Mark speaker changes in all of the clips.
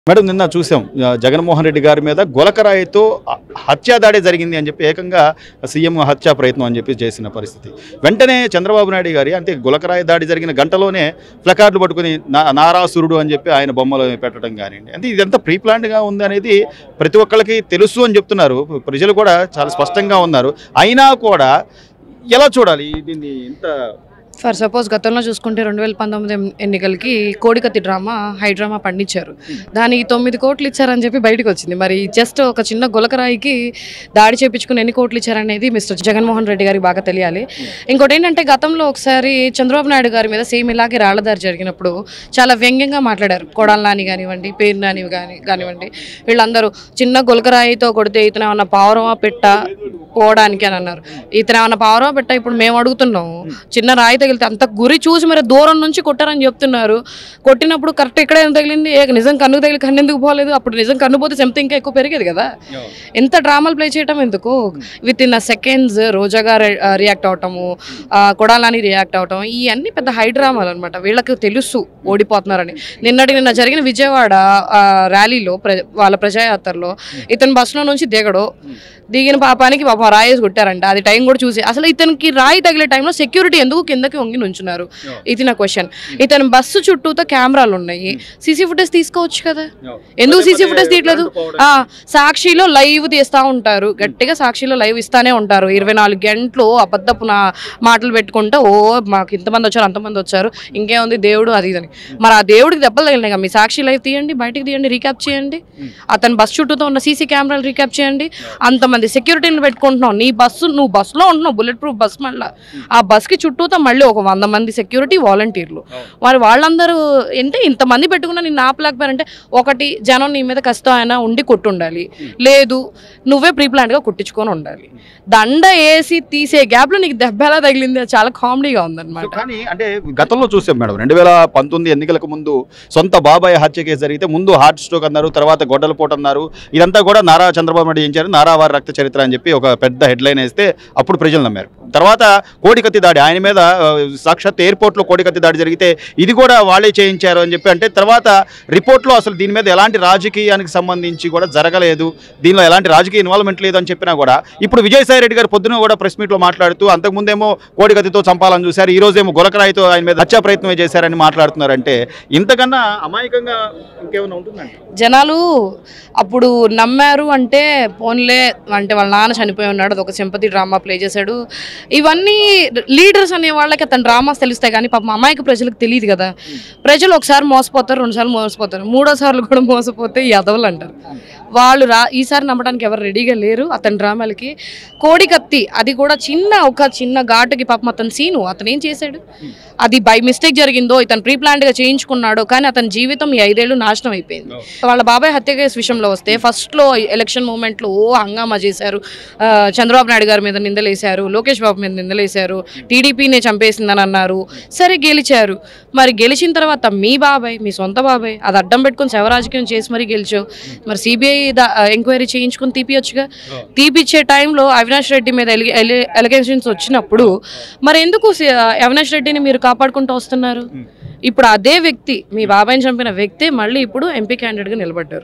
Speaker 1: madam నిన్న చూసాం ఆ, జగన్మోహన్ రెడ్డి గారి మీద గులకరాయితో హ- హత్యా దాడి జరిగింది అని చెప్పి ఏకంగా సీఎం హత్యా ప్రయత్నం అని చెప్పి చేసిన పరిస్థితి వెంటనే చంద్రబాబు నాయుడు గారి అంటే గులకరాయి దాడి జరిగిన గంటలోనే ప్లకార్డులు పట్టుకుని నా నారాసురుడు అని చెప్పి ఆయన బొమ్మలు పెట్టడం కానివ్వండి అంటే ఇదంతా ప్రీ ప్లాన్డ్గా ఉంది అనేది ప్రతి ఒక్కళ్ళకి తెలుసు అని చెప్తున్నారు ప్రజలు కూడా చాలా స్పష్టంగా ఉన్నారు అయినా కూడా ఎలా చూడాలి దీన్ని ఇంత
Speaker 2: ఫర్ సపోజ్ గతంలో చూసుకుంటే రెండు వేల పంతొమ్మిది ఎన్నికలకి కోడికత్తి డ్రామా హై డ్రామా పండించారు దానికి తొమ్మిది కోట్లు ఇచ్చారని చెప్పి బయటకు వచ్చింది మరి జస్ట్ ఒక చిన్న గులకరాయికి దాడి చేపించుకుని ఎన్ని కోట్లు ఇచ్చారనేది మిస్టర్ జగన్మోహన్ రెడ్డి గారికి బాగా తెలియాలి ఇంకోటి ఏంటంటే గతంలో ఒకసారి చంద్రబాబు నాయుడు గారి మీద సేమ్ ఇలాగే రాళ్లదారి జరిగినప్పుడు చాలా వ్యంగ్యంగా మాట్లాడారు కొడాల నాని కానివ్వండి పేరు నాని కానీ కానివ్వండి వీళ్ళందరూ చిన్న గులకరాయితో కొడితే ఇతను ఏమన్నా పావురమా పెట్ట పోవడానికి అని అన్నారు ఇతను ఏమన్నా పావురమా పెట్ట ఇప్పుడు మేము అడుగుతున్నాము చిన్న రాయి తగిలితే అంత గురి చూసి మరి దూరం నుంచి కొట్టారని చెప్తున్నారు కొట్టినప్పుడు కరెక్ట్ ఇక్కడే తగిలింది ఏ నిజం కన్నుకు తగిలి కన్ను ఎందుకు పోలేదు అప్పుడు నిజం కన్ను పోతే చెంత ఇంకా ఎక్కువ పెరిగేది కదా ఎంత డ్రామాలు ప్లే చేయటం ఎందుకు విత్ ఇన్ అ సెకండ్స్ రోజాగా రియాక్ట్ అవటము ఆ, కొడాలని రియాక్ట్ అవటం ఇవన్నీ పెద్ద హై డ్రామాలు అనమాట వీళ్ళకి తెలుసు ఓడిపోతున్నారని నిన్నటి నిన్న జరిగిన విజయవాడ ఆ, ర్యాలీలో ప్ర వాళ్ళ ప్రజాయాత్రలో ఇతను బస్సులో నుంచి దిగడు దిగిన పాపానికి పాపం రాయేసి కొట్టారంట అది టైం కూడా చూసి అసలు ఇతనికి రాయి తగిలే టైంలో సెక్యూరిటీ ఎందుకు కిందకి వంగి నుంచున్నారు ఇది నా క్వశ్చన్ ఇతని బస్సు చుట్టూతో కెమెరాలు ఉన్నాయి సీసీ ఫుటేజ్ తీసుకోవచ్చు కదా ఎందుకు సీసీ ఫుటేజ్ తీయట్లేదు ఆ, సాక్షిలో లైవ్ తీస్తా ఉంటారు గట్టిగా సాక్షిలో లైవ్ ఇస్తానే ఉంటారు ఇరవై నాలుగు గంటలు అబద్ధపు నా మాటలు పెట్టుకుంటా ఓ మాకు ఇంతమంది వచ్చారు అంతమంది వచ్చారు ఇంకేముంది దేవుడు అది ఇదని మరి ఆ దేవుడికి దెబ్బలు తగిలినాయి కదా, మీ సాక్షి లైవ్ తీయండి బయటికి తీయండి రీక్యాప్ చేయండి అతని బస్ చుట్టూతో ఉన్న సీసీ కెమెరాలు రీక్యాప్ చేయండి అంతమంది సెక్యూరిటీని పెట్టుకుంటున్నావు నీ బస్సు నువ్వు బస్సులో ఉంటున్నావు బుల్లెట్ ప్రూఫ్ బస్ మళ్ళీ ఆ బస్కి చుట్టూతో మళ్ళీ ఒక వంద మంది సెక్యూరిటీ వాలంటీర్లు మరి వాళ్ళందరూ అంటే ఇంతమంది పెట్టుకున్నా నేను ఆపలేకపోయారంటే ఒకటి జనం నీ మీద కష్టం అయినా ఉండి కొట్టుండాలి లేదు నువ్వే ప్రీ గా కుట్టించుకొని ఉండాలి దండ వేసి తీసే గ్యాప్లో నీకు దెబ్బ ఎలా తగిలింది అది చాలా కామెడీగా ఉందన్నమాట
Speaker 1: కానీ అంటే గతంలో చూసాం మేడం రెండు వేల పంతొమ్మిది ఎన్నికలకు ముందు సొంత బాబాయ్ హత్య కేసు జరిగితే ముందు హార్ట్ స్ట్రోక్ అన్నారు తర్వాత గొడ్డలపోటు అన్నారు ఇదంతా కూడా నారా చంద్రబాబు నాయుడు చేయించారు నారా వారి రక్త చరిత్ర అని చెప్పి ఒక పెద్ద హెడ్లైన్ వేస్తే అప్పుడు ప్రజలు నమ్మారు తర్వాత కోడికత్తి దాడి ఆయన మీద ఆ, సాక్షాత్ ఎయిర్పోర్ట్లో కోడికత్తి దాడి జరిగితే ఇది కూడా వాళ్ళే చేయించారు అని చెప్పి అంటే తర్వాత రిపోర్ట్లో అసలు దీని మీద ఎలాంటి రాజకీయానికి సంబంధించి కూడా జరగలేదు దీనిలో ఎలాంటి రాజకీయ ఇన్వాల్వ్మెంట్ లేదు అని చెప్పినా కూడా ఇప్పుడు విజయసాయి రెడ్డి గారు పొద్దున కూడా ప్రెస్ మీట్లో మాట్లాడుతూ అంతకుముందేమో కోడికత్తితో చంపాలని చూశారు ఈ రోజేమో గులకరాయితో ఆయన మీద హత్యా ప్రయత్నమే చేశారని మాట్లాడుతున్నారంటే ఇంతకన్నా అమాయకంగా ఇంకేమైనా ఉంటుందండి
Speaker 2: జనాలు అప్పుడు నమ్మారు అంటే పోన్లే అంటే వాళ్ళ నాన్న చనిపోయి ఉన్నాడు అది ఒక సింపతి డ్రామా ప్లే చేశాడు ఇవన్నీ లీడర్స్ అనే వాళ్ళకి అతని డ్రామాస్ తెలుస్తాయి కానీ పాపం అమాయక ప్రజలకు తెలియదు కదా ప్రజలు ఒకసారి మోసపోతారు రెండుసార్లు మోసపోతారు మూడో సార్లు కూడా మోసపోతే ఎదవలు అంటారు వాళ్ళు రా ఈసారి నమ్మడానికి ఎవరు రెడీగా లేరు అతని డ్రామాలకి కోడి కత్తి అది కూడా చిన్న ఒక చిన్న ఘాటుకి పాపం అతని సీను అతను ఏం చేశాడు అది బై మిస్టేక్ జరిగిందో ఇతను ప్రీ గా చేయించుకున్నాడో కానీ అతని జీవితం ఈ ఐదేళ్లు నాశనం అయిపోయింది వాళ్ళ బాబాయ్ హత్య కేసు విషయంలో వస్తే ఫస్ట్ లో ఎలక్షన్ మూమెంట్ లో ఓ హంగామా చేశారు ఆ, చంద్రబాబు నాయుడు గారి మీద నిందలేశారు లోకేష్ బాబు మీద నిందలేశారు టీడీపీనే చంపేసిందని అన్నారు సరే గెలిచారు మరి గెలిచిన తర్వాత మీ బాబాయ్ మీ సొంత బాబాయ్ అది అడ్డం పెట్టుకుని శవరాజకీయం చేసి మరీ గెలిచావు మరి సిబిఐ ఎంక్వైరీ చేయించుకుని తీపియొచ్చుగా తీపిచ్చే టైంలో అవినాష్ రెడ్డి మీద ఎలిగేషన్స్ వచ్చినప్పుడు మరి ఎందుకు సి- అవినాష్ రెడ్డిని మీరు కాపాడుకుంటూ వస్తున్నారు ఇప్పుడు అదే వ్యక్తి మీ బాబాయ్ని చంపిన వ్యక్తే మళ్ళీ ఇప్పుడు ఎంపీ క్యాండిడేట్గా నిలబడ్డారు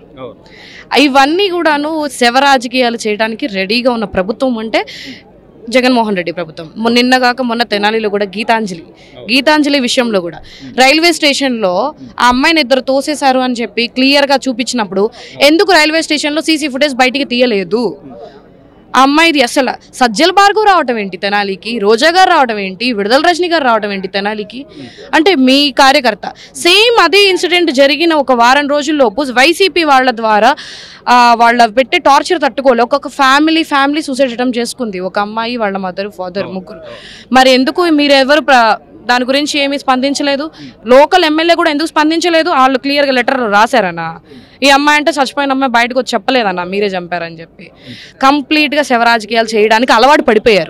Speaker 2: ఇవన్నీ కూడాను శవ రాజకీయాలు చేయడానికి రెడీగా ఉన్న ప్రభుత్వం అంటే జగన్మోహన్ రెడ్డి ప్రభుత్వం మొన్న నిన్న కాక మొన్న తెనాలిలో కూడా గీతాంజలి గీతాంజలి విషయంలో కూడా రైల్వే స్టేషన్లో ఆ అమ్మాయిని ఇద్దరు తోసేశారు అని చెప్పి క్లియర్గా చూపించినప్పుడు ఎందుకు రైల్వే స్టేషన్లో సీసీ ఫుటేజ్ బయటికి తీయలేదు ఆ అమ్మాయిది అసలు సజ్జల భార్గవ్ రావటం ఏంటి తెనాలికి రోజా గారు రావటం ఏంటి విడుదల రజని గారు రావటం ఏంటి తెనాలికి అంటే మీ కార్యకర్త సేమ్ అదే ఇన్సిడెంట్ జరిగిన ఒక వారం రోజుల్లోపు వైసీపీ వాళ్ళ ద్వారా ఆ, వాళ్ళ పెట్టే టార్చర్ తట్టుకోలే ఒక్కొక్క ఫ్యామిలీ ఫ్యామిలీ సూసైడ్ అటెంప్ట్ చేసుకుంది ఒక అమ్మాయి వాళ్ళ మదర్ ఫాదర్ ముగ్గురు మరి ఎందుకు మీరు ఎవరు ప్ర- దాని గురించి ఏమీ స్పందించలేదు లోకల్ ఎమ్మెల్యే కూడా ఎందుకు స్పందించలేదు వాళ్ళు క్లియర్గా లెటర్ రాశారన్నా ఈ అమ్మాయి అంటే చచ్చిపోయిన అమ్మాయి బయటకు వచ్చి చెప్పలేదన్నా మీరే చంపారని చెప్పి కంప్లీట్గా శవ రాజకీయాలు చేయడానికి అలవాటు పడిపోయారు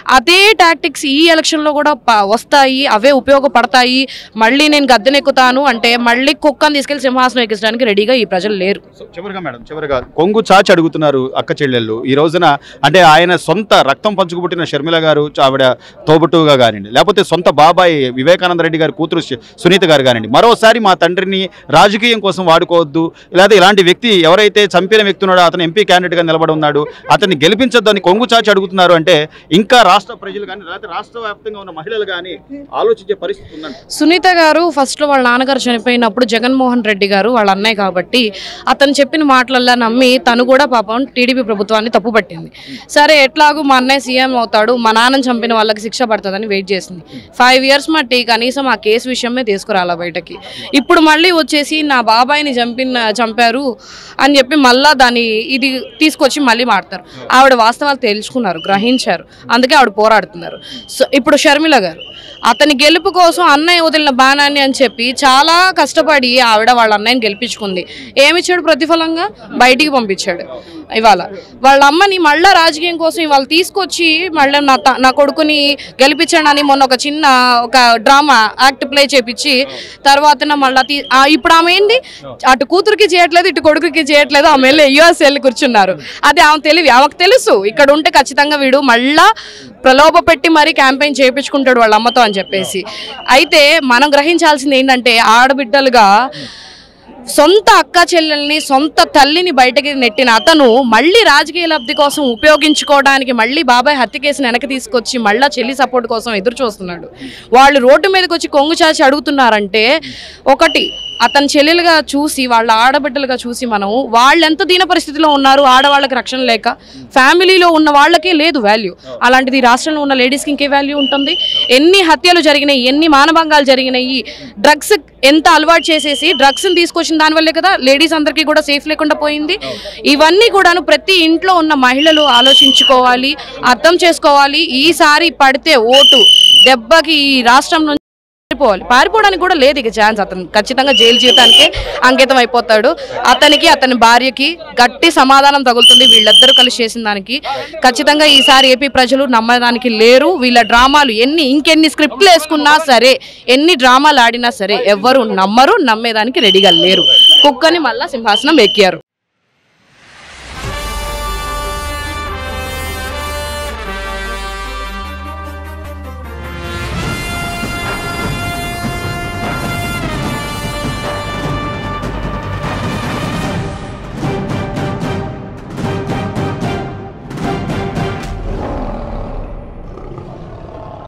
Speaker 2: అదే టాక్టిక్స్ ఈ ఎలక్షన్లో కూడా ప- వస్తాయి అవే ఉపయోగపడతాయి మళ్ళీ నేను గద్దెనెక్కుతాను అంటే మళ్ళీ కుక్కను తీసుకెళ్లి సింహాసనం ఎక్కించడానికి రెడీగా ఈ ప్రజలు లేరు
Speaker 1: సో చివరిగా మేడం చివరిగా కొంగు చాచి అడుగుతున్నారు అక్క చెల్లెళ్ళు ఈ రోజున అంటే ఆయన సొంత రక్తం పంచుకుపుట్టిన షర్మిల గారు ఆవిడ తోబుట్టుగా కానివ్వండి లేకపోతే సొంత బాబాయ్ వివేకానంద రెడ్డి గారి కూతురు సు- సునీత గారు కానివ్వండి మరోసారి మా తండ్రిని రాజకీయం కోసం వాడుకోవద్దు లేదా ఇలాంటి వ్యక్తి ఎవరైతే చంపిన వ్యక్తి ఉన్నాడో అతను ఎంపీ క్యాండిడేట్గా నిలబడి ఉన్నాడు అతన్ని గెలిపించొద్దు అని కొంగు చాచి అడుగుతున్నారు అంటే ఇంకా రాష్ట్ర ప్రజలు కానీ లేకపోతే రాష్ట్ర వ్యాప్తంగా ఉన్న మహిళలు కానీ ఆలోచించే పరిస్థితి ఉందండి
Speaker 2: సునీత గారు ఫస్ట్లో వాళ్ళ నాన్నగారు చనిపోయినప్పుడు జగన్మోహన్ రెడ్డి గారు వాళ్ళ అన్నయ్య కాబట్టి అతను చెప్పిన మాటలల్లా నమ్మి తను కూడా పాపం టీడీపీ ప్రభుత్వాన్ని తప్పుపట్టింది సరే ఎట్లాగూ మా అన్నయ్య సీఎం అవుతాడు మా నాన్నని చంపిన వాళ్ళకి శిక్ష పడుతుందని వెయిట్ చేసింది ఫైవ్ ఇయర్స్ మట్టి కనీసం ఆ కేసు విషయమే తీసుకురాలా బయటకి ఇప్పుడు మళ్ళీ వచ్చేసి నా బాబాయిని చంపిన చంపారు అని చెప్పి మళ్ళా దాన్ని ఇది తీసుకొచ్చి మళ్ళీ మాడతారు ఆవిడ వాస్తవాలు తెలుసుకున్నారు గ్రహించారు అందుకే ఆవిడ పోరాడుతున్నారు సో ఇప్పుడు షర్మిల గారు అతని గెలుపు కోసం అన్నయ్య వదిలిన బాణాన్ని అని చెప్పి చాలా కష్టపడి ఆవిడ వాళ్ళ అన్నయ్యని గెలిపించుకుంది ఏమిచ్చాడు ప్రతిఫలంగా బయటికి పంపించాడు ఇవాళ వాళ్ళ అమ్మని మళ్ళా రాజకీయం కోసం ఇవాళ తీసుకొచ్చి మళ్ళీ నా త- నా కొడుకుని గెలిపించాడు అని మొన్న ఒక చిన్న ఒక డ్రామా యాక్ట్ ప్లే చేపించి తర్వాత మళ్ళీ తీ ఆ, ఇప్పుడు ఆమె ఏంది అటు కూతురికి చేయట్లేదు ఇటు కొడుకుకి చేయట్లేదు ఆమె వెళ్ళి యుఎస్ వెళ్ళి కూర్చున్నారు అది ఆమె తెలివి ఆమెకు తెలుసు ఇక్కడ ఉంటే ఖచ్చితంగా వీడు మళ్ళా ప్రలోభ పెట్టి మరీ క్యాంపెయిన్ చేయించుకుంటాడు వాళ్ళ అమ్మతో అని చెప్పేసి అయితే మనం గ్రహించాల్సింది ఏంటంటే ఆడబిడ్డలుగా సొంత అక్క చెల్లెల్ని సొంత తల్లిని బయటకి నెట్టిన అతను మళ్ళీ రాజకీయ లబ్ధి కోసం ఉపయోగించుకోవడానికి మళ్ళీ బాబాయ్ హత్య కేసుని వెనక్కి తీసుకొచ్చి మళ్ళీ చెల్లి సపోర్ట్ కోసం ఎదురు చూస్తున్నాడు వాళ్ళు రోడ్డు మీదకి వచ్చి కొంగు చాచి అడుగుతున్నారంటే ఒకటి అతని చెల్లెలుగా చూసి వాళ్ళ ఆడబిడ్డలుగా చూసి మనం వాళ్ళు ఎంత దీన పరిస్థితిలో ఉన్నారు ఆడవాళ్ళకి రక్షణ లేక ఫ్యామిలీలో ఉన్న వాళ్ళకే లేదు వాల్యూ అలాంటిది ఈ రాష్ట్రంలో ఉన్న లేడీస్కి ఇంకే వాల్యూ ఉంటుంది ఎన్ని హత్యలు జరిగినాయి ఎన్ని మానభంగాలు జరిగినాయి డ్రగ్స్ ఎంత అలవాటు చేసేసి డ్రగ్స్ని తీసుకొచ్చిన దానివల్లే కదా లేడీస్ అందరికీ కూడా సేఫ్ లేకుండా పోయింది ఇవన్నీ కూడాను ప్రతి ఇంట్లో ఉన్న మహిళలు ఆలోచించుకోవాలి అర్థం చేసుకోవాలి ఈసారి పడితే ఓటు దెబ్బకి ఈ రాష్ట్రం నుంచి పారిపోవాలి పారిపోవడానికి కూడా లేదు ఇక ఛాన్స్ అతను ఖచ్చితంగా జైలు జీవితానికి అంకితం అయిపోతాడు అతనికి అతని భార్యకి గట్టి సమాధానం తగులుతుంది వీళ్ళిద్దరూ కలిసి చేసిన దానికి ఖచ్చితంగా ఈసారి ఏపీ ప్రజలు నమ్మడానికి లేరు వీళ్ళ డ్రామాలు ఎన్ని ఇంకెన్ని స్క్రిప్ట్లు వేసుకున్నా సరే ఎన్ని డ్రామాలు ఆడినా సరే ఎవ్వరు నమ్మరు నమ్మేదానికి రెడీగా లేరు కుక్కని మళ్ళా సింహాసనం ఎక్కారు